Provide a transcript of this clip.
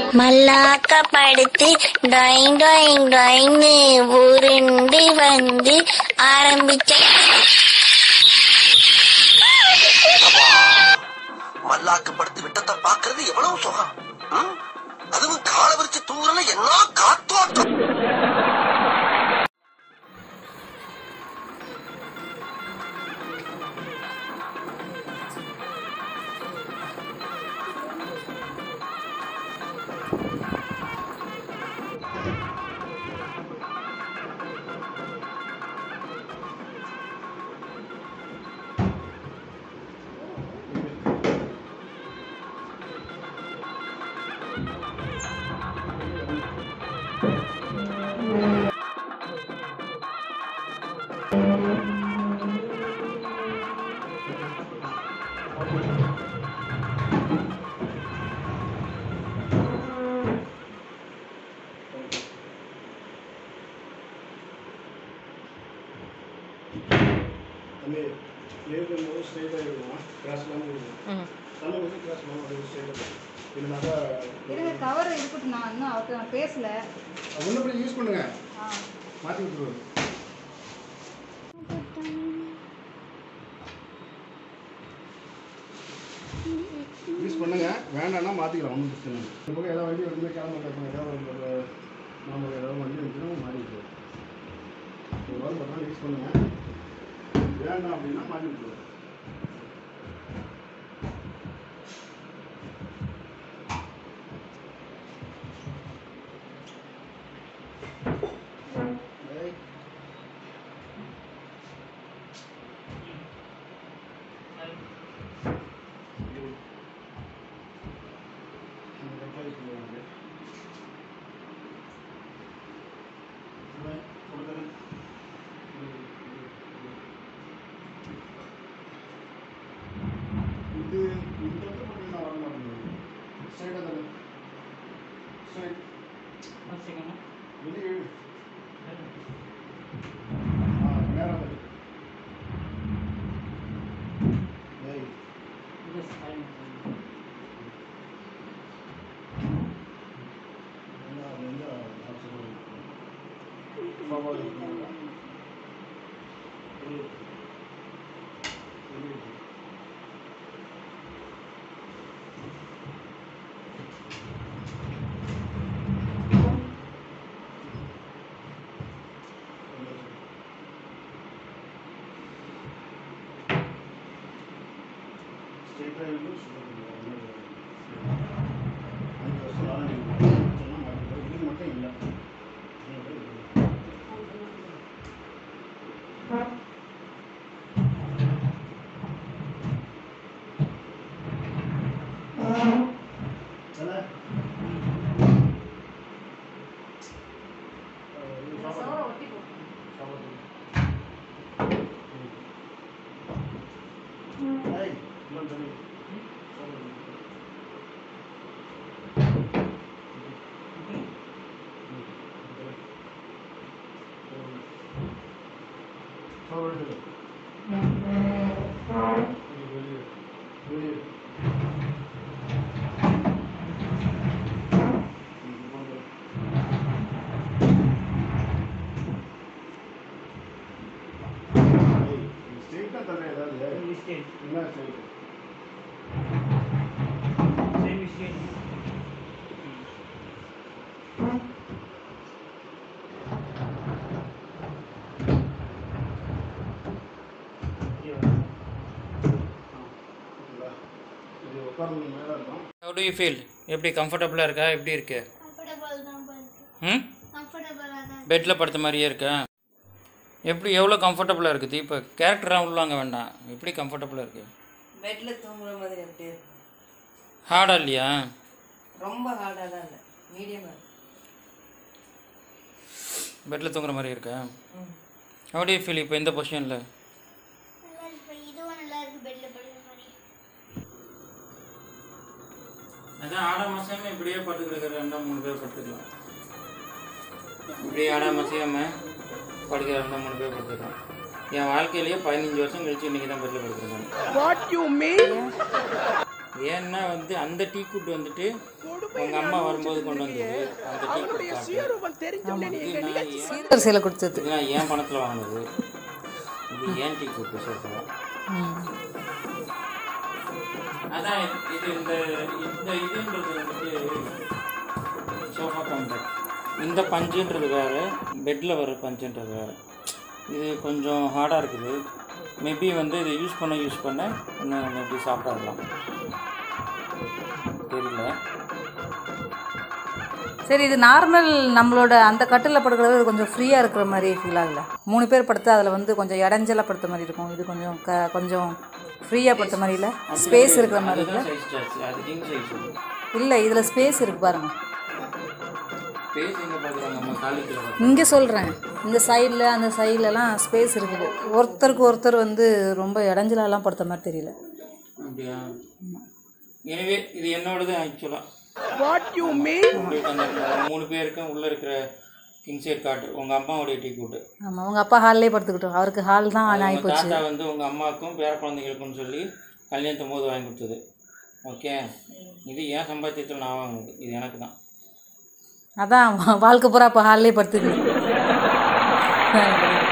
மல்லாக்க படுத்து toying toying டாயிங்னு உருண்டு வந்து ஆரம்பிச்ச மல்லாக்கு படுத்து விட்டத்தை பாக்குறது எவ்வளவு சுகம் ம்? அதுவும் காலை விரிச்சு தூங்குறல என்ன காத்தோட்டம் தம்பி ஏறும் போது ஸ்ட்ரைட்டாக இருக்கும் கிராஸ் இல்லாமல் இருக்கும் தலை வந்து கிராஸ் இல்லாமல் அது ஸ்ட்ரைட்டாக இல்லைனாக்கா இருங்க கவர் இருக்கட்டும் நான் இன்னும் அவர்கிட்ட நான் பேசல ஒன்றும் போய் யூஸ் பண்ணுங்க ஆ மாற்றி விட்டுருவோம் யூஸ் பண்ணுங்க வேண்டாம்னா மாற்றிக்கலாம் ஒன்றும் பிரச்சனை இல்லை இந்த பக்கம் ஏதாவது வண்டி வந்து கிளம்ப கேட்பாங்க ஏதாவது ஒரு நம்ம ஏதாவது வண்டி வந்துச்சுன்னா மாறி விட்டுருவோம் ஒரு வாரம் பத்து நாள் யூஸ் பண்ணுங்க வேண்டாம் அப்படின்னா மாற்றி விட்டுருவோம் ஏய். இந்த கை சொல்லுவாங்க. இவன் கொடுத்தது. இது இந்த இடத்துல மட்டும் நான் வர மாட்டேங்குது ஸ்ட்ரைட்டாக தானே ஸ்ட்ரைட் வெளியே ஆ நேரம் வரு. ஏய் என்ன அது வந்து ஆப்ஷன் ஃபார்வர்ட் பண்ணுங்க வெளியே வெளியே ஸ்ட்ரைட்டாக இருந்து சொல்லுங்கள் அஞ்சு வருஷம் ஆனா நீங்கள் சொன்னால் மாட்டிக்கலாம் இது மட்டும் இல்லை இந்த சவரை ஒட்டி போட்டு ஏய் இன்னும் தண்ணி ஸ்ட்ரெயிட்டாக தர ஏதாவது என்ன ஸ்ட்ரெயிட் இது உட்கார்ந்து மேலே இருக்கும் ஹவு டு யூ ஃபீல் எப்படி கம்ஃபர்டபுளாக இருக்கா எப்படி இருக்கு கம்ஃபர்டபுள் தான் ம் கம்ஃபர்டபுளாக தான் பெட்டில் படுத்த மாதிரியே இருக்கா எப்படி எவ்வளோ கம்ஃபர்டபுளாக இருக்குது இப்போ கேரக்டராக உள்ளாங்க வேண்டாம் எப்படி கம்ஃபர்டபுளாக இருக்குது பெட்ல தூங்குற மாதிரி எப்படி இருக்கு ஹார்டாக இல்லையா ரொம்ப ஹார்டாலாம் இல்லை மீடியமாக இருக்கு பெட்டில் தூங்குற மாதிரி இருக்கா ம். ஹவு டு யூ ஃபீல் இப்போ இந்த பொசிஷனில் நல்லா இருக்கு இதுவும் நல்லா இருக்கு பெட்ல படுக்கிற மாதிரி அதான் ஆடாம அசையாம இப்படியே படுத்து கிடக்கிற ரெண்டா மூணு பேர் படுத்துக்கலாம் இப்படியே ஆடாம அசையாம படுக்கிற ரெண்டா மூணு பேர் படுத்துக்கலாம் என் வாழ்க்கையிலேயே பதினஞ்சு வருஷம் கழிச்சு இன்னைக்கு தான் பெட்டில் படுத்துருக்கேன் ஏன்னா வந்து அந்த டீ குட் வந்துட்டு உங்க அம்மா வரும்போது கொண்டு வந்தது அந்த டீ குட் இது நான் ஏன் சீர்வரிசையில் கொடுத்தது இது நான் ஏன் பணத்தில் வாங்கினது இது ஏன் டீ குட் சொல்கிறேன் அதான் இது இந்த இந்த இதுன்றது வந்துட்டு சோஃபா கவுண்டர் இந்த பஞ்சுன்றது வேறு பெட்டில் வர பஞ்சுன்றது வேறு இது கொஞ்சம் ஹார்டாக இருக்குது மேபி வந்து இதை யூஸ் பண்ண யூஸ் பண்ண இன்னும் மேபி சாஃப்டாக இருக்கலாம் தெரியல சரி இது நார்மல் நம்மளோட அந்த கட்டில் படுக்கிறது இது கொஞ்சம் ஃப்ரீயாக இருக்கிற மாதிரி ஃபீல் ஆகல மூணு பேர் படுத்தா அதில் வந்து கொஞ்சம் இடைஞ்சலாக படுத்த மாதிரி இருக்கும் இது கொஞ்சம் க கொஞ்சம் ஃப்ரீயாக படுத்த மாதிரி இல்லை ஸ்பேஸ் இருக்கிற மாதிரி இல்லை அதுதான் சைஸ் ஜாஸ்தி அது கிங் சைஸ் இல்லை இதில் ஸ்பேஸ் இருக்கு பாருங்க பேஸ் எங்கே பார்க்குறாங்க நம்ம காலேஜில் பார்க்குறோம் இங்கே சொல்கிறேன் இந்த சைடில் அந்த சைட்லலாம் ஸ்பேஸ் இருக்குது ஒருத்தருக்கு ஒருத்தர் வந்து ரொம்ப இடைஞ்சலாலாம் படுத்த மாதிரி தெரியல அப்படியா எனவே இது என்னோடது ஆக்சுவலாக வாட் யூ மீன் உங்களுக்கு அந்த மூணு பேருக்கும் உள்ளே இருக்கிற கிங் சைட் காட்டு உங்கள் அம்மாவுடைய டீ கூட்டு ஆமாம் உங்கள் அப்பா ஹால்லே படுத்துக்கிட்டோம் அவருக்கு ஹால் தான் ஆன் உங்க ஆகிப்போச்சு தாத்தா வந்து உங்கள் அம்மாவுக்கும் பேர குழந்தைகளுக்கும் சொல்லி கல்யாணத்தும் போது வாங்கி கொடுத்தது ஓகே இது ஏன் சம்பாத்தியத்தில் நான் வாங்கினது இது எனக்கு தான் அதான் வாழ்க்கை பூரா அப்போ ஹால்லே படுத்துக்கிட்டு